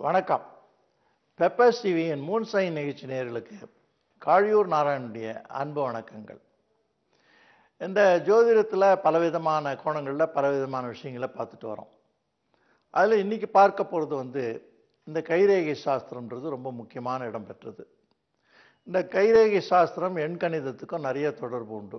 வணக்கம் பெப்பர்ஸ் டிவியின் Moon sign நிகழ்ச்சி நேயர்களுக்கு காழியூர் நாராயணனுடைய அன்பு வணக்கங்கள் இந்த ஜோதிடத்தில் பலவிதமான கோணங்களில் பலவிதமான விஷயங்களை பார்த்துட்டு வரோம் அதில் இன்னைக்கு பார்க்க போகிறது வந்து இந்த கைரேகை சாஸ்திரம்ன்றது ரொம்ப முக்கியமான இடம் பெற்றது இந்த கைரேகை சாஸ்திரம் எண்கணிதத்துக்கும் நிறைய தொடர்பு உண்டு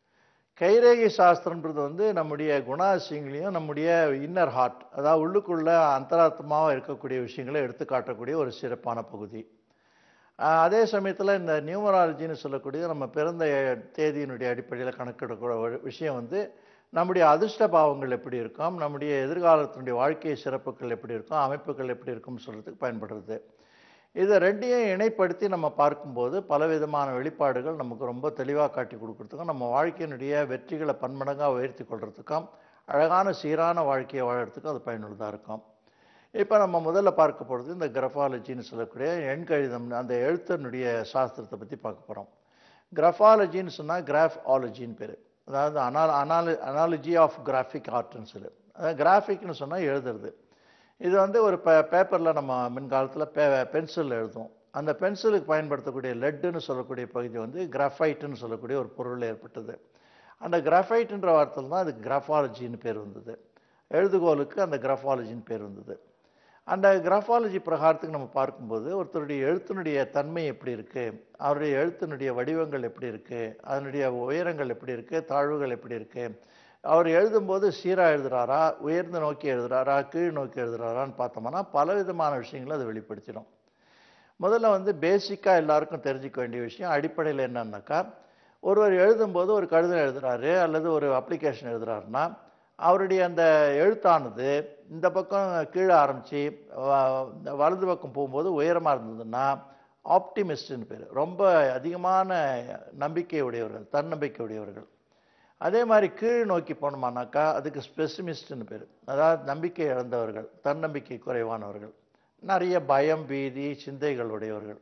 கைரேகை சாஸ்திரம்ன்றது வந்து நம்முடைய குணாதிசயங்களையும் நம்முடைய இன்னர் ஹார்ட் அதாவது உள்ளுக்குள்ள அந்தராத்மாவாக இருக்கக்கூடிய விஷயங்களை எடுத்து காட்டக்கூடிய ஒரு சிறப்பான பகுதி ஆஹ் அதே சமயத்தில் இந்த நியூமராலஜின்னு சொல்லக்கூடிய நம்ம பிறந்த தேதியினுடைய அடிப்படையில் கணக்கிடக்கூடிய ஒரு விஷயம் வந்து நம்முடைய அதிர்ஷ்ட பாவங்கள் எப்படி இருக்கும் நம்முடைய எதிர்காலத்தினுடைய வாழ்க்கை சிறப்புகள் எப்படி இருக்கும் அமைப்புகள் எப்படி இருக்கும்னு சொல்கிறதுக்கு பயன்படுறது இதை ரெண்டையும் இணைப்படுத்தி நம்ம பார்க்கும்போது பலவிதமான வெளிப்பாடுகள் நமக்கு ரொம்ப தெளிவாக காட்டி கொடுக்கறதுக்கும் நம்ம வாழ்க்கையினுடைய வெற்றிகளை பன்மடங்காக உயர்த்தி கொள்றதுக்கும் அழகான சீரான வாழ்க்கையை வாழறதுக்கும் அது பயனுள்ளதாக இருக்கும் இப்போ நம்ம முதல்ல பார்க்க போகிறது இந்த கிரஃபாலஜின்னு சொல்லக்கூடிய எண்கழிதம் அந்த எழுத்தினுடைய சாஸ்திரத்தை பற்றி பார்க்க போகிறோம் கிரஃபாலஜின்னு சொன்னால் கிராஃப் ஆலஜின்னு பேர் அதாவது அனால் அனாலி அனாலஜி ஆஃப் கிராஃபிக் ஆர்ட்னு சொல்லு அதாவது கிராஃபிக்னு சொன்னால் எழுதுறது இது வந்து ஒரு பே பேப்பரில் நம்ம முன்காலத்தில் பே பென்சில் எழுதுவோம் அந்த பென்சிலுக்கு பயன்படுத்தக்கூடிய லெட்டுன்னு சொல்லக்கூடிய பகுதி வந்து கிராஃபைட்டுன்னு சொல்லக்கூடிய ஒரு பொருள் ஏற்பட்டது அந்த கிராஃபைட்டுன்ற வார்த்தையில் தான் அதுக்கு கிராஃபாலஜின்னு பேர் வந்தது எழுதுகோலுக்கு அந்த கிராஃபாலஜின்னு பேர் வந்தது அந்த கிராஃபாலஜி பிரகாரத்துக்கு நம்ம பார்க்கும்போது ஒருத்தருடைய எழுத்தினுடைய தன்மை எப்படி இருக்குது அவருடைய எழுத்தினுடைய வடிவங்கள் எப்படி இருக்குது அதனுடைய உயரங்கள் எப்படி இருக்குது தாழ்வுகள் எப்படி இருக்குது அவர் எழுதும்போது சீராக எழுதுறாரா உயர்ந்து நோக்கி எழுதுறாரா கீழ் நோக்கி எழுதுறாரான்னு பார்த்தோம்னா பல விதமான விஷயங்களை அது வெளிப்படுத்திடும் முதல்ல வந்து பேசிக்காக எல்லாருக்கும் தெரிஞ்சுக்க வேண்டிய விஷயம் அடிப்படையில் என்னன்னாக்கா ஒருவர் எழுதும்போது ஒரு கடிதம் எழுதுறாரு அல்லது ஒரு அப்ளிகேஷன் எழுதுறாருன்னா அவருடைய அந்த எழுத்தானது இந்த பக்கம் கீழே ஆரம்பித்து வலது பக்கம் போகும்போது உயரமாக இருந்ததுன்னா ஆப்டிமிஸ்ட்னு பேர் ரொம்ப அதிகமான நம்பிக்கை உடையவர்கள் தன்னம்பிக்கை உடையவர்கள் அதே மாதிரி கீழ் நோக்கி போனோமானாக்கா அதுக்கு ஸ்பெசிமிஸ்ட்னு பேர் அதாவது நம்பிக்கை இழந்தவர்கள் தன்னம்பிக்கை குறைவானவர்கள் நிறைய பயம் பீதி சிந்தைகள் உடையவர்கள்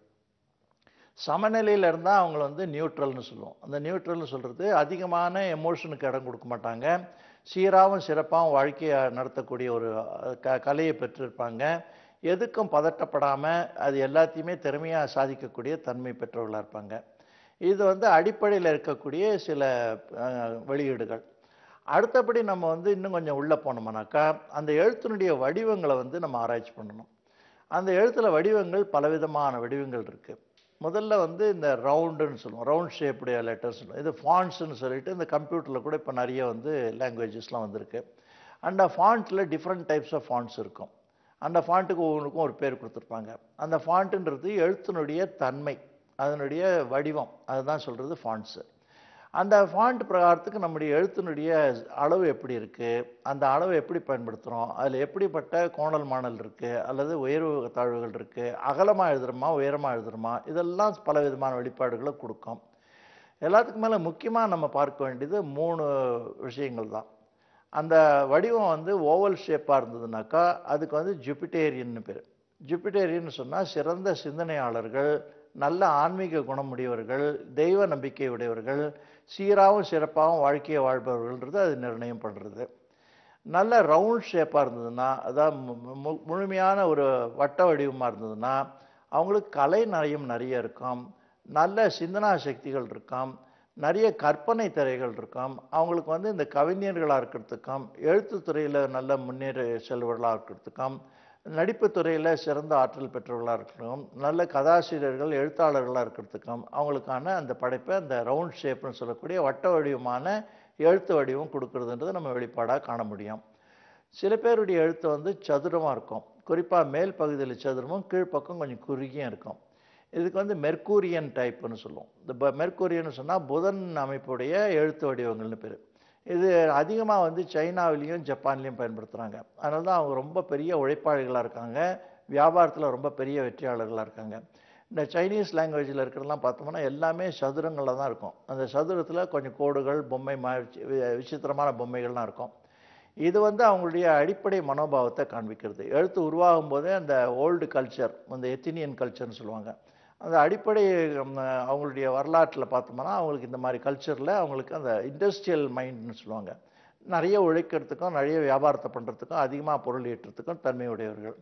சமநிலையில் இருந்தால் அவங்கள வந்து நியூட்ரல்னு சொல்லுவோம் அந்த நியூட்ரல்னு சொல்கிறது அதிகமான எமோஷனுக்கு இடம் கொடுக்க மாட்டாங்க சீராகவும் சிறப்பாகவும் வாழ்க்கையை நடத்தக்கூடிய ஒரு க கலையை பெற்றிருப்பாங்க எதுக்கும் பதட்டப்படாமல் அது எல்லாத்தையுமே திறமையாக சாதிக்கக்கூடிய தன்மை பெற்றவர்களாக இருப்பாங்க இது வந்து அடிப்படையில் இருக்கக்கூடிய சில வெளியீடுகள் அடுத்தபடி நம்ம வந்து இன்னும் கொஞ்சம் உள்ளே போனோம்னாக்கா அந்த எழுத்தினுடைய வடிவங்களை வந்து நம்ம ஆராய்ச்சி பண்ணணும் அந்த எழுத்தில் வடிவங்கள் பலவிதமான வடிவங்கள் இருக்குது முதல்ல வந்து இந்த ரவுண்டுன்னு சொல்லுவோம் ரவுண்ட் ஷேப்புடைய லெட்டர்ஸ் சொல்லுவோம் இது ஃபாண்ட்ஸ்னு சொல்லிட்டு இந்த கம்ப்யூட்டரில் கூட இப்போ நிறைய வந்து லாங்குவேஜஸ்லாம் வந்திருக்கு அந்த ஃபாண்ட்டில் டிஃப்ரெண்ட் டைப்ஸ் ஆஃப் ஃபாண்ட்ஸ் இருக்கும் அந்த ஃபாண்ட்டுக்கு ஒவ்வொன்றுக்கும் ஒரு பேர் கொடுத்துருப்பாங்க அந்த ஃபாண்ட்டுன்றது எழுத்தினுடைய தன்மை அதனுடைய வடிவம் அதுதான் சொல்கிறது ஃபாண்ட்ஸு அந்த ஃபாண்ட் பிரகாரத்துக்கு நம்முடைய எழுத்தினுடைய அளவு எப்படி இருக்குது அந்த அளவை எப்படி பயன்படுத்துகிறோம் அதில் எப்படிப்பட்ட கோணல் மாணல் இருக்குது அல்லது உயர்வு தாழ்வுகள் இருக்குது அகலமாக எழுதுகிறோமா உயரமாக எழுதுகிறோமா இதெல்லாம் பல விதமான வெளிப்பாடுகளை கொடுக்கும் எல்லாத்துக்கும் மேலே முக்கியமாக நம்ம பார்க்க வேண்டியது மூணு விஷயங்கள் தான் அந்த வடிவம் வந்து ஓவல் ஷேப்பாக இருந்ததுனாக்கா அதுக்கு வந்து ஜூபிட்டேரியன்னு பேர் ஜூபிட்டேரியன் சொன்னால் சிறந்த சிந்தனையாளர்கள் நல்ல ஆன்மீக குணமுடையவர்கள் தெய்வ நம்பிக்கை உடையவர்கள் சீராகவும் சிறப்பாகவும் வாழ்க்கையை வாழ்பவர்கள்ன்றது அது நிர்ணயம் பண்ணுறது நல்ல ரவுண்ட் ஷேப்பாக இருந்ததுன்னா அதான் முழுமையான ஒரு வட்ட வடிவமாக இருந்ததுன்னா அவங்களுக்கு கலை நயம் நிறைய இருக்கும் நல்ல சிந்தனா சக்திகள் இருக்கும் நிறைய கற்பனை திரைகள் இருக்கும் அவங்களுக்கு வந்து இந்த கவிஞர்களாக இருக்கிறதுக்கும் எழுத்துத்துறையில் நல்ல முன்னேற செல்வர்களாக இருக்கிறதுக்கும் நடிப்பு துறையில் சிறந்த ஆற்றல் பெற்றவர்களாக இருக்கணும் நல்ல கதாசிரியர்கள் எழுத்தாளர்களாக இருக்கிறதுக்கும் அவங்களுக்கான அந்த படைப்பை அந்த ரவுண்ட் ஷேப்னு சொல்லக்கூடிய வட்ட வடிவமான எழுத்து வடிவம் கொடுக்கறதுன்றது நம்ம வெளிப்பாடாக காண முடியும் சில பேருடைய எழுத்து வந்து சதுரமாக இருக்கும் குறிப்பாக மேல் பகுதியில் சதுரமும் கீழ்ப்பக்கம் கொஞ்சம் குறுகியும் இருக்கும் இதுக்கு வந்து மெர்கூரியன் டைப்புன்னு சொல்லுவோம் இந்த மெர்கூரியன் சொன்னால் புதன் அமைப்புடைய எழுத்து வடிவங்கள்னு பேர் இது அதிகமாக வந்து சைனாவிலையும் ஜப்பான்லேயும் பயன்படுத்துகிறாங்க அதனால தான் அவங்க ரொம்ப பெரிய உழைப்பாளிகளாக இருக்காங்க வியாபாரத்தில் ரொம்ப பெரிய வெற்றியாளர்களாக இருக்காங்க இந்த சைனீஸ் லாங்குவேஜில் இருக்கிறதெல்லாம் பார்த்தோம்னா எல்லாமே சதுரங்களில் தான் இருக்கும் அந்த சதுரத்தில் கொஞ்சம் கோடுகள் பொம்மை மா விசித்திரமான பொம்மைகள்லாம் இருக்கும் இது வந்து அவங்களுடைய அடிப்படை மனோபாவத்தை காண்பிக்கிறது எழுத்து உருவாகும் போதே அந்த ஓல்டு கல்ச்சர் அந்த எத்தினியன் கல்ச்சர்னு சொல்லுவாங்க அந்த அடிப்படை அவங்களுடைய வரலாற்றில் பார்த்தோம்னா அவங்களுக்கு இந்த மாதிரி கல்ச்சரில் அவங்களுக்கு அந்த இண்டஸ்ட்ரியல் மைண்ட்னு சொல்லுவாங்க நிறைய உழைக்கிறதுக்கும் நிறைய வியாபாரத்தை பண்ணுறதுக்கும் அதிகமாக பொருள் ஈட்டுறதுக்கும் தன்மை உடையவர்கள்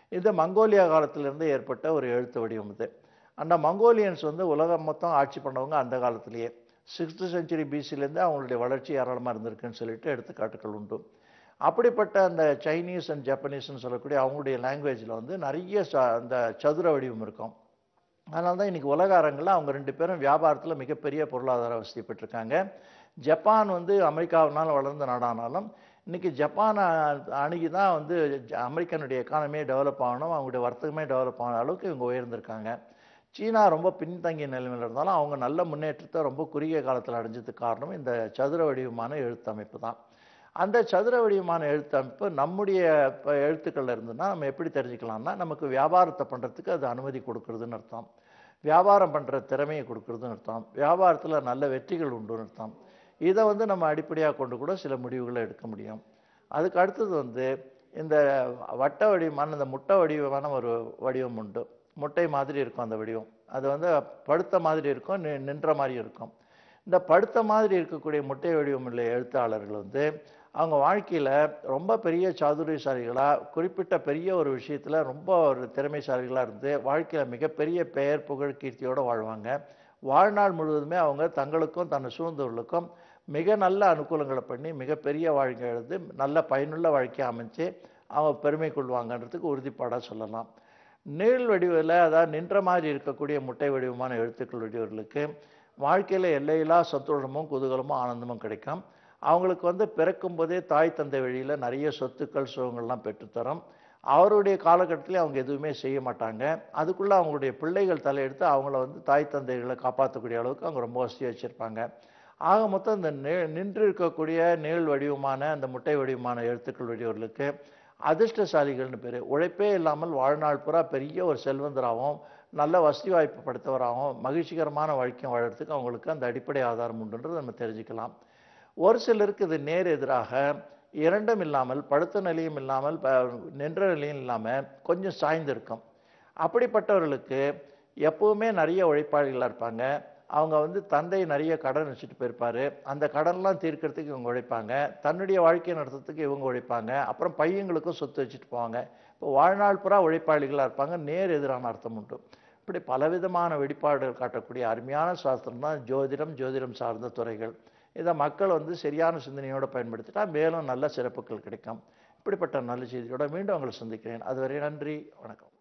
இது மங்கோலியா காலத்திலிருந்து ஏற்பட்ட ஒரு எழுத்து வடிவம் இது அந்த மங்கோலியன்ஸ் வந்து உலகம் மொத்தம் ஆட்சி பண்ணவங்க அந்த காலத்திலேயே சிக்ஸ்த்து செஞ்சுரி பிசிலேருந்து அவங்களுடைய வளர்ச்சி ஏராளமாக இருந்திருக்குன்னு சொல்லிட்டு எடுத்துக்காட்டுகள் உண்டு அப்படிப்பட்ட அந்த சைனீஸ் அண்ட் ஜப்பனீஸ்னு சொல்லக்கூடிய அவங்களுடைய லாங்குவேஜில் வந்து நிறைய ச- அந்த சதுர வடிவம் இருக்கும் அதனால தான் இன்னைக்கு உலக அரங்கில் அவங்க ரெண்டு பேரும் வியாபாரத்தில் மிகப்பெரிய பொருளாதார வசதி பெற்றிருக்காங்க ஜப்பான் வந்து அமெரிக்காவினால் வளர்ந்த நாடானாலும் இன்னைக்கு ஜப்பானை அணுகி தான் வந்து ஜ- அமெரிக்கனுடைய எக்கானமியே டெவலப் ஆகணும் அவங்களுடைய வர்த்தகமே டெவலப் ஆன அளவுக்கு இவங்க உயர்ந்திருக்காங்க சீனா ரொம்ப பின்தங்கிய நிலைமையில் இருந்தாலும் அவங்க நல்ல முன்னேற்றத்தை ரொம்ப குறுகிய காலத்தில் அடைஞ்சதுக்கு காரணம் இந்த சதுர வடிவமான எழுத்தமைப்பு தான் அந்த சதுர வடிவமான எழுத்தமைப்பு நம்முடைய இப்போ எழுத்துக்கள் இருந்துன்னா நம்ம எப்படி தெரிஞ்சுக்கலாம்னா நமக்கு வியாபாரத்தை பண்ணுறதுக்கு அது அனுமதி கொடுக்குறதுன்னு அர்த்தம் வியாபாரம் பண்ணுற திறமையை கொடுக்குறதுன்னு அர்த்தம் வியாபாரத்தில் நல்ல வெற்றிகள் உண்டுன்னு அர்த்தம் இதை வந்து நம்ம அடிப்படையாக கொண்டு கூட சில முடிவுகளை எடுக்க முடியும் அதுக்கு அடுத்தது வந்து இந்த வட்ட வடிவமான இந்த முட்டை வடிவமான ஒரு வடிவம் உண்டு முட்டை மாதிரி இருக்கும் அந்த வடிவம் அது வந்து படுத்த மாதிரி இருக்கும் நி- நின்ற மாதிரி இருக்கும் இந்த படுத்த மாதிரி இருக்கக்கூடிய முட்டை வடிவம் உள்ள எழுத்தாளர்கள் வந்து அவங்க வாழ்க்கையில் ரொம்ப பெரிய சாதுரியசாலிகளாக குறிப்பிட்ட பெரிய ஒரு விஷயத்தில் ரொம்ப ஒரு திறமைசாலிகளாக இருந்து வாழ்க்கையில் மிகப்பெரிய பெயர் புகழ் கீர்த்தியோடு வாழ்வாங்க வாழ்நாள் முழுவதுமே அவங்க தங்களுக்கும் தன்னை சூழ்ந்தவர்களுக்கும் மிக நல்ல அனுகூலங்களை பண்ணி மிகப்பெரிய வாழ்க்கை எழுந்து நல்ல பயனுள்ள வாழ்க்கையை அமைச்சு அவங்க பெருமை கொள்வாங்கன்றதுக்கு உறுதிப்பாடாக சொல்லலாம் நீள் வடிவில் அதாவது நின்ற மாதிரி இருக்கக்கூடிய முட்டை வடிவமான எழுத்துக்கள் வடிவர்களுக்கு வாழ்க்கையில் எல்லையில்லா சந்தோஷமும் குதூகலமும் ஆனந்தமும் கிடைக்கும் அவங்களுக்கு வந்து பிறக்கும் போதே தாய் தந்தை வழியில் நிறைய சொத்துக்கள் சுகங்கள்லாம் பெற்றுத்தரும் அவருடைய காலகட்டத்திலே அவங்க எதுவுமே செய்ய மாட்டாங்க அதுக்குள்ளே அவங்களுடைய பிள்ளைகள் தலையெடுத்து அவங்கள வந்து தாய் தந்தைகளை காப்பாற்றக்கூடிய அளவுக்கு அவங்க ரொம்ப வசதி வச்சுருப்பாங்க ஆக மொத்தம் இந்த நி நின்று இருக்கக்கூடிய நீள் வடிவமான அந்த முட்டை வடிவமான எழுத்துக்கள் வடிவர்களுக்கு அதிர்ஷ்டசாலிகள்னு பேர் உழைப்பே இல்லாமல் வாழ்நாள் பூரா பெரிய ஒரு செல்வந்தராகவும் நல்ல வசதி வாய்ப்பு படுத்தவராகவும் மகிழ்ச்சிகரமான வாழ்க்கையும் வாழறதுக்கு அவங்களுக்கு அந்த அடிப்படை ஆதாரம் உண்டுன்றது நம்ம தெரிஞ்சுக்கலாம் ஒரு சிலருக்கு இது நேர் எதிராக இரண்டும் இல்லாமல் படுத்த நிலையும் இல்லாமல் ப- நின்ற நிலையும் இல்லாமல் கொஞ்சம் சாய்ந்து இருக்கும் அப்படிப்பட்டவர்களுக்கு எப்பவுமே நிறைய உழைப்பாளிகளாக இருப்பாங்க அவங்க வந்து தந்தை நிறைய கடன் வச்சுட்டு போயிருப்பாரு அந்த கடன்லாம் தீர்க்கறதுக்கு இவங்க உழைப்பாங்க தன்னுடைய வாழ்க்கையை நடத்துறதுக்கு இவங்க உழைப்பாங்க அப்புறம் பையங்களுக்கும் சொத்து வச்சுட்டு போவாங்க இப்போ வாழ்நாள் பூரா உழைப்பாளிகளாக இருப்பாங்க நேர் எதிரான அர்த்தம் உண்டு இப்படி பலவிதமான வெளிப்பாடுகள் காட்டக்கூடிய அருமையான சாஸ்திரம் தான் ஜோதிடம் ஜோதிடம் சார்ந்த துறைகள் இதை மக்கள் வந்து சரியான சிந்தனையோடு பயன்படுத்திட்டா மேலும் நல்ல சிறப்புகள் கிடைக்கும் இப்படிப்பட்ட நல்ல செய்தியோட மீண்டும் உங்களை சந்திக்கிறேன் அதுவரை நன்றி வணக்கம்